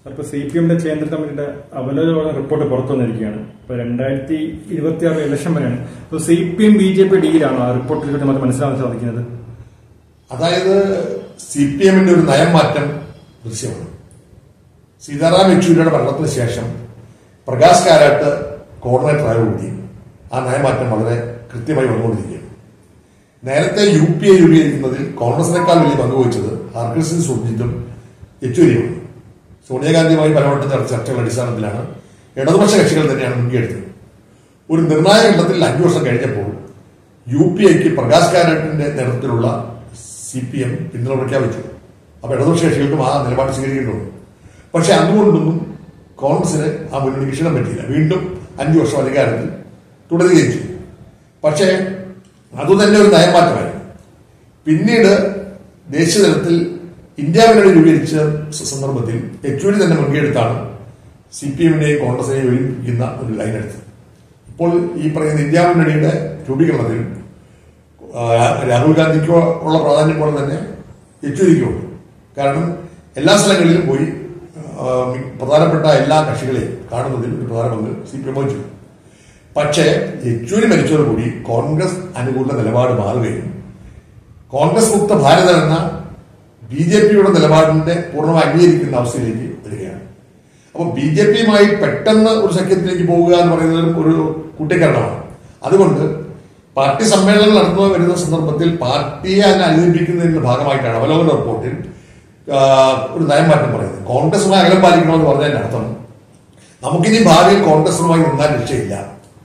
അപ്പൊ C P എമ്മിന്റെ കേന്ദ്ര കമ്മിറ്റിയുടെ അവലോകന റിപ്പോർട്ട് പുറത്തു വന്നിരിക്കുകയാണ് ഇപ്പൊ രണ്ടായിരത്തി ഇരുപത്തി ആറ് ഇലക്ഷൻ വരെയാണ് അപ്പൊ C P M B J P ഡീലാണോ ആ റിപ്പോർട്ടിലൂടെ നമുക്ക് മനസ്സിലാക്കാൻ സാധിക്കുന്നത് അതായത് സി പി എമ്മിന്റെ ഒരു നയം മാറ്റം ദൃശ്യമാണ് സീതാറാം യെച്ചൂരിയുടെ ഭരണത്തിന് ശേഷം പ്രകാശ് കാരാട്ട് കോർഡിനേറ്റർ ആയതോടുകൂടി ആ നയമാറ്റം വളരെ കൃത്യമായി വന്നുകൊണ്ടിരിക്കുകയാണ് നേരത്തെ യു പി എ രൂപീകരിക്കുന്നതിൽ കോൺഗ്രസിനേക്കാൾ വലിയ പങ്ക് വഹിച്ചത് ഹർകൃഷ്ണൻ സുർജിത്തും യെച്ചൂരിയുമാണ് സോണിയാഗാന്ധിയുമായി പലവട്ടം ചർച്ച ചർച്ചകളുടെ അടിസ്ഥാനത്തിലാണ് ഇടതുപക്ഷ കക്ഷികൾ തന്നെയാണ് മുൻകൈയെടുത്തത് ഒരു നിർണായക ഘട്ടത്തിൽ അഞ്ചു വർഷം കഴിഞ്ഞപ്പോൾ യു പി ഐക്ക് പ്രകാശ് കാരാട്ടിന്റെ നേതൃത്വത്തിലുള്ള സി പി എം പിന്തുണ പ്രഖ്യാപിച്ചു അപ്പൊ ഇടതുപക്ഷ കക്ഷികൾക്കും ആ നിലപാട് സ്വീകരിക്കേണ്ടതുണ്ട് പക്ഷെ അതുകൊണ്ടൊന്നും കോൺഗ്രസിന് ആ മുന്നണിക്ക് ക്ഷീണം പറ്റിയില്ല വീണ്ടും അഞ്ചു വർഷം അധികാരത്തിൽ തുടരുകയും ചെയ്തു പക്ഷേ അതുതന്നെ ഒരു നയമാറ്റമായി പിന്നീട് ദേശീയ തലത്തിൽ ഇന്ത്യ മുന്നണി രൂപീകരിച്ച സ- സന്ദർഭത്തിൽ യെച്ചൂരി തന്നെ മുൻകൈയെടുത്താണ് സി പി എമ്മിനെയും കോൺഗ്രസിനെയും ഒരുമിപ്പിക്കുന്ന ഒരു ലൈൻ എടുത്തത് ഇപ്പോൾ ഈ പറയുന്ന ഇന്ത്യ മുന്നണിയുടെ രൂപീകരണത്തിൽ ആ, രാഹുൽ ഗാന്ധിക്കോ ഉള്ള പ്രാധാന്യം പോലെ തന്നെ യെച്ചൂരിക്കുമുണ്ട് കാരണം എല്ലാ സ്ഥലങ്ങളിലും പോയി ആ, പ്രധാനപ്പെട്ട എല്ലാ കക്ഷികളെയും കാണുന്നതിൽ ഒരു പ്രധാന പങ്ക് സി പി എം വഹിച്ചു പക്ഷേ യെച്ചൂരി മരിച്ചതോടുകൂടി കോൺഗ്രസ് അനുകൂല നിലപാട് മാറുകയും കോൺഗ്രസ് മുക്ത ഭാരതം എന്ന ബി ജെ പിയുടെ നിലപാടിന്റെ പൂർണ്ണമായി അംഗീകരിക്കുന്ന അവസ്ഥയിലേക്ക് വരികയാണ് അപ്പൊ ബി ജെ പിയുമായി പെട്ടെന്ന് ഒരു സഖ്യത്തിലേക്ക് പോവുക എന്ന് പറയുന്നത് ഒരു കുട്ടിക്കരണമാണ് അതുകൊണ്ട് പാർട്ടി സമ്മേളനങ്ങൾ നടന്നു വരുന്ന സന്ദർഭത്തിൽ പാർട്ടിയെ അതിനെ അനുകരിപ്പിക്കുന്നതിന്റെ ഭാഗമായിട്ടാണ് അവലോകന റിപ്പോർട്ടിൽ ആ, ഒരു നയംമാറ്റം പറയുന്നത് കോൺഗ്രസുമായി അകലം പാലിക്കണമെന്ന് പറഞ്ഞതിന്റെ അർത്ഥം നമുക്കിനി ഭാവിയിൽ കോൺഗ്രസുമായി നിന്നാൽ രക്ഷയില്ല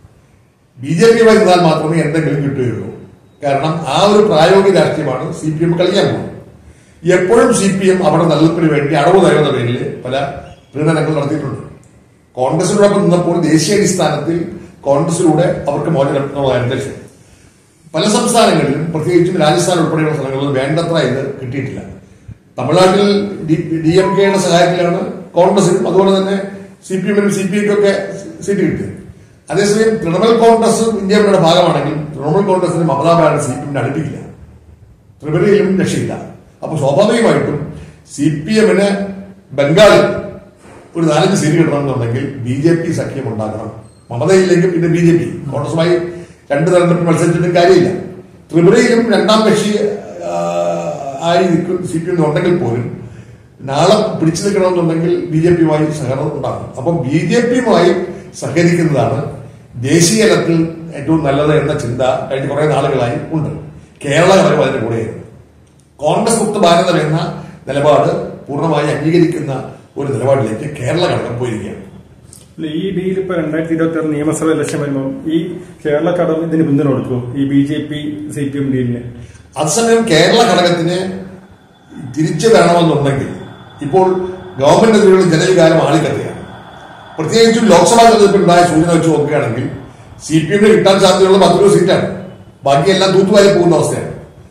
ബി ജെ പിയുമായി നിന്നാൽ മാത്രമേ എന്തെങ്കിലും കിട്ടുകയുള്ളൂ കാരണം ആ ഒരു പ്രായോഗിക രാഷ്ട്രീയമാണ് സി പി എം കളിക്കാൻ പോകുന്നത് എപ്പോഴും സി പി എം അവരുടെ നിലനിൽപ്പിന് വേണ്ടി അടവ് നയമെന്ന പേരിൽ പല പ്രീണനങ്ങൾ നടത്തിയിട്ടുണ്ട് കോൺഗ്രസിനോടൊപ്പം നിന്നപ്പോൾ ദേശീയാടിസ്ഥാനത്തിൽ കോൺഗ്രസിലൂടെ അവർക്ക് മോചനം എന്നുള്ളതാണ് ലക്ഷ്യം പല സംസ്ഥാനങ്ങളിലും പ്രത്യേകിച്ചും രാജസ്ഥാൻ ഉൾപ്പെടെയുള്ള സ്ഥലങ്ങളിൽ വേണ്ടത്ര ഇത് കിട്ടിയിട്ടില്ല തമിഴ്നാട്ടിൽ ഡി എം കെയുടെ സഹായത്തിലാണ് കോൺഗ്രസിനും അതുപോലെ തന്നെ സി പി എമ്മിനും സി പി ഐക്കും ഒക്കെ സീറ്റ് കിട്ടിയത് അതേസമയം തൃണമൂൽ കോൺഗ്രസ് ഇന്ത്യ മുന്നണിയുടെ ഭാഗമാണെങ്കിൽ തൃണമൂൽ കോൺഗ്രസിന് മമതാ ബാനർജി സി പി എമ്മിനെ അടുപ്പിക്കില്ല ത്രിപുരയിലും രക്ഷയില്ല അപ്പൊ സ്വാഭാവികമായിട്ടും സി പി എമ്മിന് ബംഗാളിൽ ഒരു നാലഞ്ച് സീറ്റ് കിട്ടണമെന്നുണ്ടെങ്കിൽ ബി ജെ പി സഖ്യം ഉണ്ടാക്കണം മമതയില്ലെങ്കിൽ പിന്നെ ബി ജെ പി കോൺഗ്രസുമായി രണ്ട് തെരഞ്ഞെടുപ്പ് മത്സരിച്ചിട്ടും കാര്യമില്ല ത്രിപുരയിലും രണ്ടാം കക്ഷി ആ, ആയി നിൽക്കും സി പി എം ഉണ്ടെങ്കിൽ പോലും നാളെ പിടിച്ചു നിൽക്കണമെന്നുണ്ടെങ്കിൽ ബി ജെ പിയുമായി സഹകരണം ഉണ്ടാകും അപ്പം ബി ജെ പിയുമായി സഹകരിക്കുന്നതാണ് ദേശീയ തലത്തിൽ ഏറ്റവും നല്ലത് എന്ന ചിന്ത കഴിഞ്ഞ കുറെ നാളുകളായി ഉണ്ട് കേരള ഘടകം അതിന്റെ കൂടെയായിരുന്നു കോൺഗ്രസ് മുക്ത ഭാരതം എന്ന നിലപാട് പൂർണ്ണമായി അംഗീകരിക്കുന്ന ഒരു നിലപാടിലേക്ക് കേരള ഘടകം പോയിരിക്കുകയാണ് അല്ല, ഈ ഡീൽ ഇപ്പൊ രണ്ടായിരത്തി ഇരുപത്തി ആറ് നിയമസഭ ഇലക്ഷൻ വരുമ്പോൾ ഈ കേരള കടം ഇതിന് പിന്തുണ കൊടുക്കുമോ ഈ B J P C P M ഡീലിന് അതേസമയം കേരള ഘടകത്തിന് തിരിച്ചു വരണമെന്നുണ്ടെങ്കിൽ ഇപ്പോൾ ഗവൺമെന്റിനെതിരെയുള്ള ജനവികാരം ആളിക്കത്തുകയാണ് പ്രത്യേകിച്ചും ലോക്സഭാ തെരഞ്ഞെടുപ്പിൽ ഉണ്ടായ സൂചന വെച്ച് നോക്കുകയാണെങ്കിൽ സി പി എമ്മിന് കിട്ടാൻ സാധ്യതയുള്ള പത്തിരുപത് സീറ്റാണ് ബാക്കിയെല്ലാം തൂത്തുവാരി പോകുന്ന അവസ്ഥയാണ്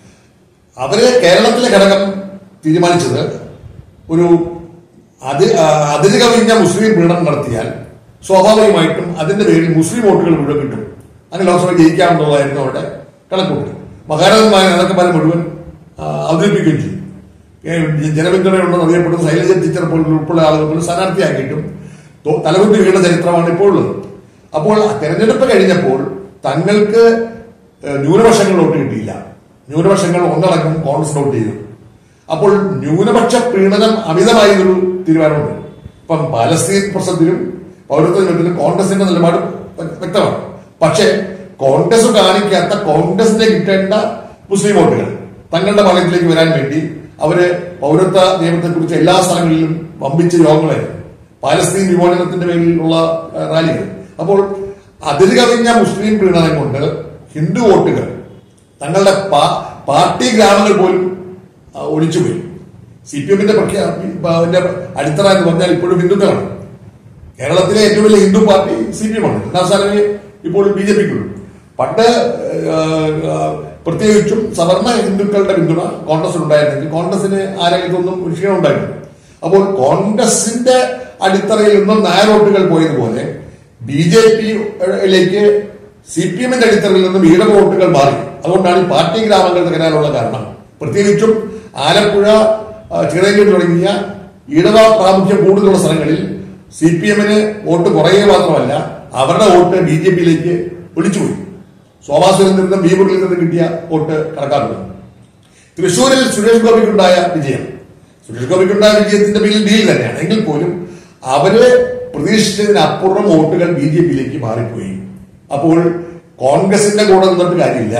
അവര് കേരളത്തിലെ ഘടകം തീരുമാനിച്ചത് ഒരു അത് ആ, അതിര് കവിഞ്ഞ മുസ്ലിം പീഡനം നടത്തിയാൽ സ്വാഭാവികമായിട്ടും അതിന്റെ പേരിൽ മുസ്ലിം വോട്ടുകൾ മുഴുവൻ കിട്ടും അങ്ങനെ ലോക്സഭ ജയിക്കാമെന്നുള്ളതായിരുന്നു അവരുടെ കണക്കൂട്ടൽ മഹാരാജന്മാരെ നേതാക്കന്മാരെ മുഴുവൻ ആ, അവതരിപ്പിക്കുകയും ചെയ്തു ഏ, ജനപിന്തുണയുണ്ടെന്ന് അറിയപ്പെടുന്ന ശൈലജ ടീച്ചർ പോലുള്ള ഉൾപ്പെടെ ആളുകൾ പോലും സ്ഥാനാർത്ഥിയാക്കിയിട്ടും തോ- തലകുത്തി വീണ ചരിത്രമാണ് ഇപ്പോൾ ഉള്ളത് അപ്പോൾ തെരഞ്ഞെടുപ്പ് കഴിഞ്ഞപ്പോൾ തങ്ങൾക്ക് ഏഹ്, ന്യൂനപക്ഷങ്ങൾ വോട്ട് കിട്ടിയില്ല ന്യൂനപക്ഷങ്ങൾ ഒന്നടങ്കം കോൺഗ്രസ് വോട്ട് ചെയ്തു അപ്പോൾ ന്യൂനപക്ഷ പീഡനം അമിതമായൊരു തീരുമാനമുണ്ട് ഇപ്പം പാലസ്തീൻ പ്രശ്നത്തിലും പൗരത്വ നിയമത്തിലും കോൺഗ്രസിന്റെ നിലപാട് വ്യ- വ്യക്തമാണ് പക്ഷേ കോൺഗ്രസ് കാണിക്കാത്ത കോൺഗ്രസിന് കിട്ടേണ്ട മുസ്ലിം വോട്ടുകൾ തങ്ങളുടെ പാളയത്തിലേക്ക് വരാൻ വേണ്ടി അവര് പൗരത്വ നിയമത്തെക്കുറിച്ച് എല്ലാ സ്ഥലങ്ങളിലും വമ്പിച്ച യോഗങ്ങളായിരുന്നു പാലസ്തീൻ വിമോചനത്തിന്റെ പേരിലുള്ള ഏഹ്, റാലികൾ അപ്പോൾ അതിര് കവിഞ്ഞ മുസ്ലിം പ്രീണനം കൊണ്ട് ഹിന്ദു വോട്ടുകൾ തങ്ങളുടെ പാ- പാർട്ടി ഗ്രാമങ്ങൾ പോലും ആ, ഒഴിച്ചുപോയി സി പി എമ്മിന്റെ പ്രഖ്യാപിന്റെ അടിത്തറ എന്ന് പറഞ്ഞാൽ ഇപ്പോഴും ഹിന്ദുക്കളാണ് കേരളത്തിലെ ഏറ്റവും വലിയ Hindu party C P M ആണ് രണ്ടാം സ്ഥാനമേ ഇപ്പോൾ ബി ജെ പിക്കുള്ളൂ പണ്ട് ആ, ആ, പ്രത്യേകിച്ചും സവർണ ഹിന്ദുക്കളുടെ പിന്തുണ കോൺഗ്രസിന് ഉണ്ടായിരുന്നെങ്കിൽ കോൺഗ്രസിന് ആരെങ്കിലും ഒരു ക്ഷീണം ഉണ്ടായിരുന്നു അപ്പോൾ കോൺഗ്രസിന്റെ അടിത്തറയിൽ നിന്നും നായർ വോട്ടുകൾ പോയതുപോലെ ബി ജെ പിയിലേക്ക് സി പി എമ്മിന്റെ അടിത്തറയിൽ നിന്നും ഈഴവ വോട്ടുകൾ മാറി അതുകൊണ്ടാണ് ഈ പാർട്ടി ഗ്രാമങ്ങൾ തകരാനുള്ള കാരണം പ്രത്യേകിച്ചും ആലപ്പുഴ ആ, ചിറയന്നൂർ തുടങ്ങിയ ഈഴവ പ്രാമുഖ്യം കൂടുതലുള്ള സ്ഥലങ്ങളിൽ സി പി എമ്മിന് വോട്ട് കുറയുക മാത്രമല്ല അവരുടെ വോട്ട് ബി ജെ പിയിലേക്ക് ഒളിച്ചുപോയി ശോഭാ സുരേന്ദ്രനും വി മുരളീധരനും കിട്ടിയ വോട്ട് കണക്കാക്കുന്നത് തൃശൂരിൽ സുരേഷ് ഗോപിക്കുണ്ടായ വിജയം സുരേഷ് ഗോപിക്കുണ്ടായ വിജയത്തിന്റെ പേരിൽ ഡീൽ തന്നെയാണ് എങ്കിൽ പോലും അവര് പ്രതീക്ഷിച്ചതിനപ്പുറം വോട്ടുകൾ ബി ജെ പിയിലേക്ക് മാറിപ്പോയി അപ്പോൾ കോൺഗ്രസിന്റെ കൂടെ നിന്നിട്ട് കാര്യമില്ല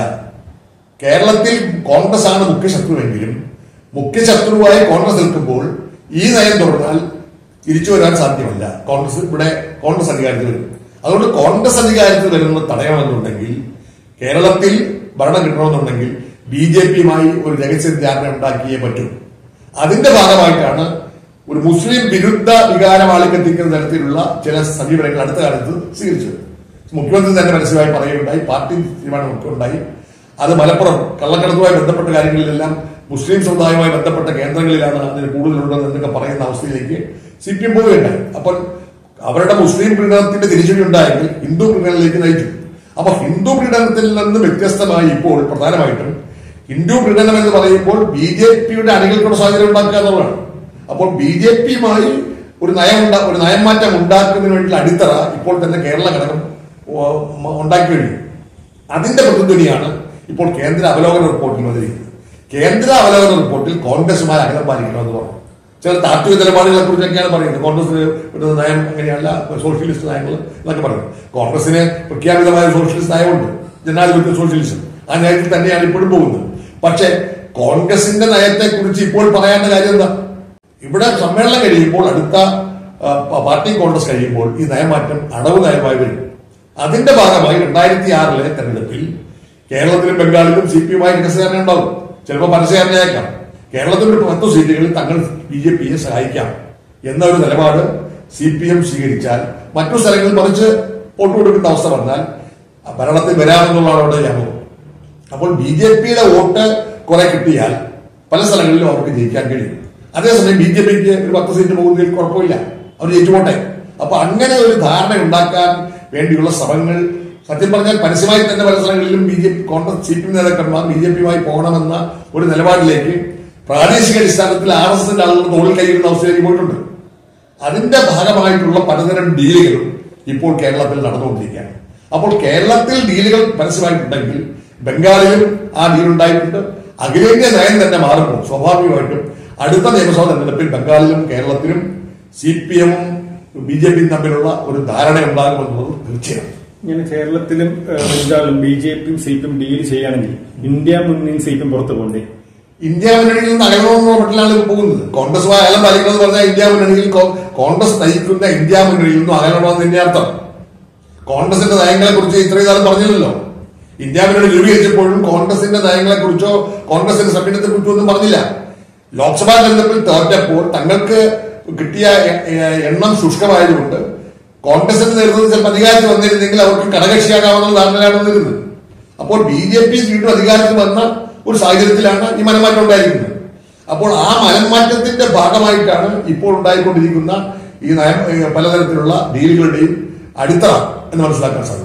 കേരളത്തിൽ കോൺഗ്രസ് ആണ് മുഖ്യ ശത്രുവെങ്കിലും മുഖ്യ ശത്രുവായി കോൺഗ്രസ് നിൽക്കുമ്പോൾ ഈ നയം തുടർന്നാൽ തിരിച്ചു വരാൻ സാധ്യമല്ല കോൺഗ്രസ് ഇവിടെ കോൺഗ്രസ് അധികാരത്തിൽ വരും അതുകൊണ്ട് കോൺഗ്രസ് അധികാരത്തിൽ വരുന്നത് തടയണമെന്നുണ്ടെങ്കിൽ കേരളത്തിൽ ഭരണം കിട്ടണമെന്നുണ്ടെങ്കിൽ ബി ജെ പിയുമായി ഒരു രഹസ്യ ധാരണ ഉണ്ടാക്കിയേ പറ്റൂ അതിന്റെ ഭാഗമായിട്ടാണ് ഒരു മുസ്ലിം വിരുദ്ധ വികാരം ആളിക്കെത്തിക്കുന്ന തരത്തിലുള്ള ചില സമീപനങ്ങൾ അടുത്ത കാലത്ത് സ്വീകരിച്ചത് മുഖ്യമന്ത്രി തന്നെ മനസ്സിലായി പറയുകയുണ്ടായി പാർട്ടി തീരുമാനമൊക്കെ ഉണ്ടായി അത് മലപ്പുറം കള്ളക്കടത്തുമായി ബന്ധപ്പെട്ട കാര്യങ്ങളിലെല്ലാം മുസ്ലിം സമുദായവുമായി ബന്ധപ്പെട്ട കേന്ദ്രങ്ങളിലാണ് അതിന് കൂടുതലുള്ളത് എന്നൊക്കെ പറയുന്ന അവസ്ഥയിലേക്ക് സി പി എം പോവുകയുണ്ടായി അപ്പോൾ അവരുടെ മുസ്ലിം പ്രീണനത്തിന്റെ തിരിച്ചടി ഉണ്ടായെങ്കിൽ ഹിന്ദു പ്രീണനത്തിലേക്ക് നയിച്ചു അപ്പൊ ഹിന്ദു പ്രീണനത്തിൽ നിന്ന് വ്യത്യസ്തമായി ഇപ്പോൾ പ്രധാനമായിട്ടും ഹിന്ദു പ്രീണനം എന്ന് പറയുമ്പോൾ ബി ജെ പിയുടെ അണികൾക്കുള്ള സാഹചര്യം ഉണ്ടാക്കുക എന്നുള്ളതാണ് അപ്പോൾ ബി ജെ പിയുമായി ഒരു നയം ഉണ്ടാ- ഒരു നയം മാറ്റം ഉണ്ടാക്കുന്നതിന് വേണ്ടിയുള്ള അടിത്തറ ഇപ്പോൾ തന്നെ കേരള ഘടകം ഓ, മ- ഉണ്ടാക്കി കഴിഞ്ഞു അതിന്റെ പ്രതിധ്വനിയാണ് ഇപ്പോൾ കേന്ദ്ര അവലോകന റിപ്പോർട്ടിൽ വന്നിരിക്കുന്നത് കേന്ദ്ര അവലോകന റിപ്പോർട്ടിൽ കോൺഗ്രസുമായി അകലം പാലിക്കണമെന്ന് പറഞ്ഞു ചില താത്വിക നിലപാടുകളെ കുറിച്ചൊക്കെയാണ് പറയുന്നത് കോൺഗ്രസിന് ഒരു നയം അങ്ങനെയല്ല സോഷ്യലിസ്റ്റ് നയങ്ങൾ എന്നൊക്കെ പറയുന്നത് കോൺഗ്രസിന് പ്രഖ്യാപിതമായ സോഷ്യലിസ്റ്റ് നയമുണ്ട് ജനാധിപത്യ സോഷ്യലിസം ആ നയത്തിൽ തന്നെയാണ് ഇപ്പോഴും പോകുന്നത് പക്ഷേ കോൺഗ്രസിന്റെ നയത്തെ കുറിച്ച് ഇപ്പോൾ പറയേണ്ട കാര്യം എന്താ ഇവിടെ സമ്മേളനം കഴിയുമ്പോൾ അടുത്ത ആ, പ- പാർട്ടി കോൺഗ്രസ് കഴിയുമ്പോൾ ഈ നയമാറ്റം അടവ് നയമായി വരും അതിന്റെ ഭാഗമായി രണ്ടായിരത്തി ആറിലെ തെരഞ്ഞെടുപ്പിൽ കേരളത്തിലും ബംഗാളിലും സി പി യുമായി രഹസ്യധാരണ ഉണ്ടാവും ചിലപ്പോൾ പരസ്യധാരണയാക്കാം കേരളത്തിൽ ഒരു പത്ത് സീറ്റുകളിൽ തങ്ങൾ ബി ജെ പിയെ സഹായിക്കാം എന്ന ഒരു നിലപാട് സി പി എം സ്വീകരിച്ചാൽ മറ്റു സ്ഥലങ്ങളിൽ മറിച്ച് വോട്ട് കൊടുക്കുന്ന അവസ്ഥ വന്നാൽ ഭരണത്തിൽ വരാമെന്നുള്ളതാണ് അവിടെ വ്യാപകം അപ്പോൾ ബി ജെ പിയുടെ വോട്ട് കുറെ കിട്ടിയാൽ പല സ്ഥലങ്ങളിലും അവർക്ക് ജയിക്കാൻ കഴിയും അതേസമയം ബി ജെ പിക്ക് ഒരു പത്ത് സീറ്റ് പോകുന്നതിൽ കുഴപ്പമില്ല അവർ ജയിച്ചു പോട്ടെ അപ്പൊ അങ്ങനെ ഒരു ധാരണ ഉണ്ടാക്കാൻ വേണ്ടിയുള്ള ശ്രമങ്ങൾ സത്യം പറഞ്ഞാൽ പരസ്യമായി തന്നെ പല സ്ഥലങ്ങളിലും B J P Congress C P M നേതാക്കന്മാർ ബി ജെ പിയുമായി പോകണമെന്ന ഒരു നിലപാടിലേക്ക് പ്രാദേശിക അടിസ്ഥാനത്തിൽ ആർ എസ് എസിന്റെ ആളുകൾ തോളിൽ കൈയിടുന്ന അവസ്ഥയിലേക്ക് പോയിട്ടുണ്ട് അതിന്റെ ഭാഗമായിട്ടുള്ള പലതരം ഡീലുകളും ഇപ്പോൾ കേരളത്തിൽ നടന്നുകൊണ്ടിരിക്കുകയാണ് അപ്പോൾ കേരളത്തിൽ ഡീലുകൾ പരസ്യമായിട്ടുണ്ടെങ്കിൽ ബംഗാളിലും ആ ഡീൽ ഉണ്ടായിട്ടുണ്ട് അഖിലേന്ത്യാ നയം തന്നെ മാറുമ്പോൾ സ്വാഭാവികമായിട്ടും അടുത്ത നിയമസഭാ തെരഞ്ഞെടുപ്പിൽ ബംഗാളിലും കേരളത്തിലും സി പി എമ്മും ബി ജെ പിയും തമ്മിലുള്ള ഒരു ധാരണ ഉണ്ടാകുമെന്നുള്ളത് തീർച്ചയാണ് ഇങ്ങനെ കേരളത്തിലും ഏഹ്, ബംഗാളും ബി ജെ പിയും സി പി എം ഡീൽ ചെയ്യുകയാണെങ്കിൽ ഇന്ത്യ മുന്നിൽ സി പി എം പുറത്തു പോകണ്ടേ ഇന്ത്യ മുന്നണിയിൽ നിന്ന് അകലണമെന്നുള്ള മട്ടിലാണ് ഇപ്പോൾ പോകുന്നത് കോൺഗ്രസുമായി അകലം പാലിക്കണമെന്ന് പറഞ്ഞാൽ ഇന്ത്യ മുന്നണിയിൽ കോ- കോൺഗ്രസ് നയിക്കുന്ന ഇന്ത്യ മുന്നണിയിൽ നിന്നും അകലണമെന്ന് തന്നെ അർത്ഥം കോൺഗ്രസിന്റെ നയങ്ങളെ കുറിച്ച് ഇത്രയും കാലം പറഞ്ഞില്ലല്ലോ ഇന്ത്യ മുന്നണി രൂപീകരിച്ചപ്പോഴും കോൺഗ്രസിന്റെ നയങ്ങളെ കുറിച്ചോ കോൺഗ്രസിന്റെ സമീപനത്തെ കുറിച്ചോ ഒന്നും പറഞ്ഞില്ല ലോക്സഭാ തെരഞ്ഞെടുപ്പിൽ തോറ്റപ്പോൾ തങ്ങൾക്ക് കിട്ടിയ എ- എ- എണ്ണം ശുഷ്കമായതുകൊണ്ട് കോൺഗ്രസിന്റെ നേതൃത്വത്തിൽ ചിലപ്പോൾ അധികാരത്തിൽ വന്നിരുന്നെങ്കിൽ അവർക്ക് ഘടകക്ഷിയാകാമെന്നുള്ള ധാരണയിലാണ് വന്നിരുന്നത് അപ്പോൾ ബി ജെ പി വീണ്ടും അധികാരത്തിൽ വന്ന ഒരു സാഹചര്യത്തിലാണ് ഈ മനംമാറ്റം ഉണ്ടായിരിക്കുന്നത് അപ്പോൾ ആ മനംമാറ്റത്തിന്റെ ഭാഗമായിട്ടാണ് ഇപ്പോൾ ഉണ്ടായിക്കൊണ്ടിരിക്കുന്ന ഈ നയം ഏ, പലതരത്തിലുള്ള ഡീലുകളുടെയും അടിത്തറ എന്ന് മനസ്സിലാക്കാൻ സാധിക്കും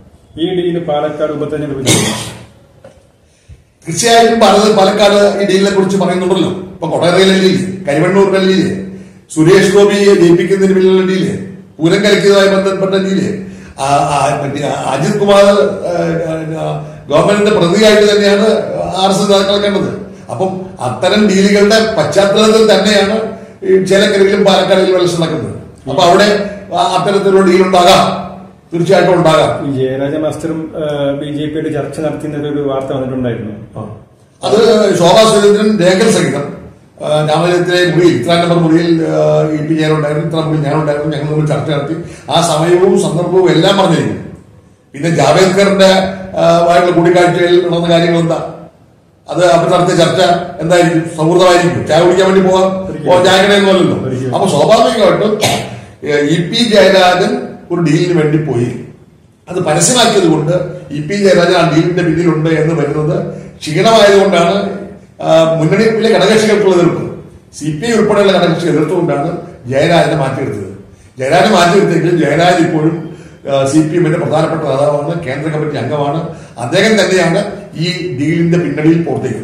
ഈ ഡീല് പാലക്കാട് ഉപതെരഞ്ഞെടുപ്പ് ചെയ്യും. തീർച്ചയായും ഭാരത പാലക്കാട് ഈ ഡീലിനെ കുറിച്ച് പറയുന്നുണ്ടല്ലോ ഇപ്പൊ കൊടകരയിലെ ഡീല് കരിവണ്ണൂരിലെ ഡീല് സുരേഷ് ഗോപിയെ ജയിപ്പിക്കുന്നതിന് പിന്നിലുള്ള ഡീല് പൂരം കലക്കിയതുമായി ബന്ധപ്പെട്ട ഡീല് ആ, ആ, മറ്റേ അജിത് കുമാർ ആ, ആ, ഗവൺമെന്റിന്റെ പ്രതിയായിട്ട് തന്നെയാണ് ആർ എസ് എസ് നേതാക്കളെ കണ്ടത് അപ്പം അത്തരം ഡീലുകളുടെ പശ്ചാത്തലത്തിൽ തന്നെയാണ് ഈ ചേലക്കരയിലും പാലക്കാടിലും ഇലക്ഷൻ നടക്കുന്നത് അപ്പൊ അവിടെ ആ അത്തരത്തിലുള്ള ഡീൽ ഉണ്ടാകാം തീർച്ചയായിട്ടും ഉണ്ടാകാം ഈ ജയരാജ മാസ്റ്ററും ബി ജെ പിയുടെ ചർച്ച നടത്തുന്ന ഒരു വാർത്ത വന്നിട്ടുണ്ടായിരുന്നു അത് ശോഭാ സുരേന്ദ്രൻ രേഖൽ സഹിതം ആ, രാമലയത്തിലെ മുറിയിൽ ഇത്ര നമ്പർ മുറിയിൽ ആ, ഇ പി ഞാനുണ്ടായിരുന്നു ഇത്ര മുറിയിൽ ഞാനുണ്ടായിരുന്നു ഞങ്ങൾ തമ്മിൽ ചർച്ച നടത്തി ആ സമയവും സന്ദർഭവും എല്ലാം പറഞ്ഞിരിക്കുന്നു പിന്നെ ജാവേദ്കറിന്റെ ആ, ആയിട്ടുള്ള കൂടിക്കാഴ്ചയിൽ നടന്ന കാര്യങ്ങൾ എന്താ അത് അവർ നടത്തിയ ചർച്ച എന്തായിരിക്കും സൗഹൃദമായിരിക്കും ചായ കുടിക്കാൻ വേണ്ടി പോകാം പോകാൻ ചായ കടയൊന്നുമല്ലല്ലോ ഒരിക്കലും. അപ്പൊ സ്വാഭാവികമായിട്ടും ഏ, ഇ പി ജയരാജൻ ഒരു ഡീലിന് വേണ്ടി പോയി അത് പരസ്യമാക്കിയത് കൊണ്ട് ഇ പി ജയരാജൻ ആ ഡീലിന്റെ പിന്നിലുണ്ട് എന്ന് വരുന്നത് ക്ഷീണമായതുകൊണ്ടാണ് ആ, മുന്നണിയിലെ ഘടകകക്ഷികൾക്കുള്ള എതിർപ്പ് സി പി ഐ ഉൾപ്പെടെയുള്ള ഘടകകക്ഷി എതിർത്തുകൊണ്ടാണ് ജയരാജനെ മാറ്റിയെടുത്തത് ജയരാജനെ മാറ്റിയെടുത്തെങ്കിൽ ജയരാജൻ ഇപ്പോഴും സി പി എമ്മിന്റെ പ്രധാനപ്പെട്ട നേതാവാണ് കേന്ദ്ര കമ്മിറ്റി അംഗമാണ് അദ്ദേഹം തന്നെയാണ് ഈ ഡീലിന്റെ പിന്നണിയിൽ പ്രവർത്തിക്കുന്നത്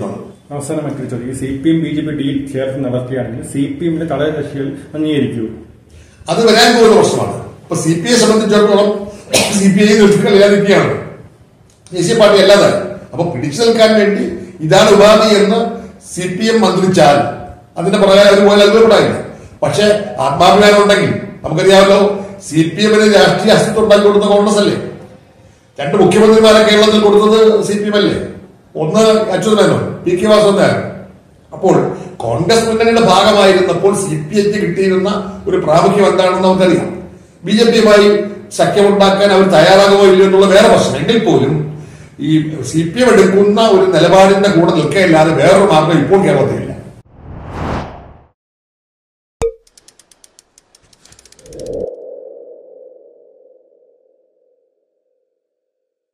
അവസാനം മറ്റൊരു ചോദ്യം C P M B J P deal ചേർത്ത് നടത്തുകയാണെങ്കിൽ സി പി എമ്മിന്റെ ഘടകകക്ഷികൾ അംഗീകരിക്കൂ അത് വരാൻ പോകുന്ന പ്രശ്നമാണ് ഇപ്പൊ സി പി ഐ സംബന്ധിച്ചിടത്തോളം സി പി ഐ നിർത്തിക്കളയാതിരിക്കുകയാണ് ദേശീയ പാർട്ടി അല്ലാതെ അപ്പൊ പിടിച്ചു നിൽക്കാൻ വേണ്ടി ഇതാണ് ഉപാധി എന്ന് സി പി എം മന്ത്രിച്ചാൽ അതിന്റെ പ്രകാരം അതുപോലെ അത്ഭുതപ്പെടാനില്ല പക്ഷെ ആത്മാഭിമാനം ഉണ്ടെങ്കിൽ നമുക്കറിയാമല്ലോ സി പി എമ്മിന് രാഷ്ട്രീയ അസ്തിത്വം ഉണ്ടാക്കി കൊടുത്ത കോൺഗ്രസ് അല്ലേ രണ്ട് മുഖ്യമന്ത്രിമാരെ കേരളത്തിൽ കൊടുത്തത് സി പി എം അല്ലേ ഒന്ന് അച്യുതമേനോൻ പി കെ വാസുദേവൻ അപ്പോൾ കോൺഗ്രസ് മുന്നണിയുടെ ഭാഗമായിരുന്നപ്പോൾ സി പി എച്ച് കിട്ടിയിരുന്ന ഒരു പ്രാമുഖ്യം എന്താണെന്ന് നമുക്കറിയാം ബി ജെ പിയുമായി സഖ്യമുണ്ടാക്കാൻ അവർ തയ്യാറാകുമോ ഇല്ലയോ എന്നുള്ള വേറെ പ്രശ്നം എങ്കിൽ പോലും ഈ സി പി എം എടുക്കുന്ന ഒരു നിലപാടിന്റെ കൂടെ നിൽക്കുകയല്ലാതെ വേറൊരു മാർഗം ഇപ്പോൾ കേരളത്തിലില്ല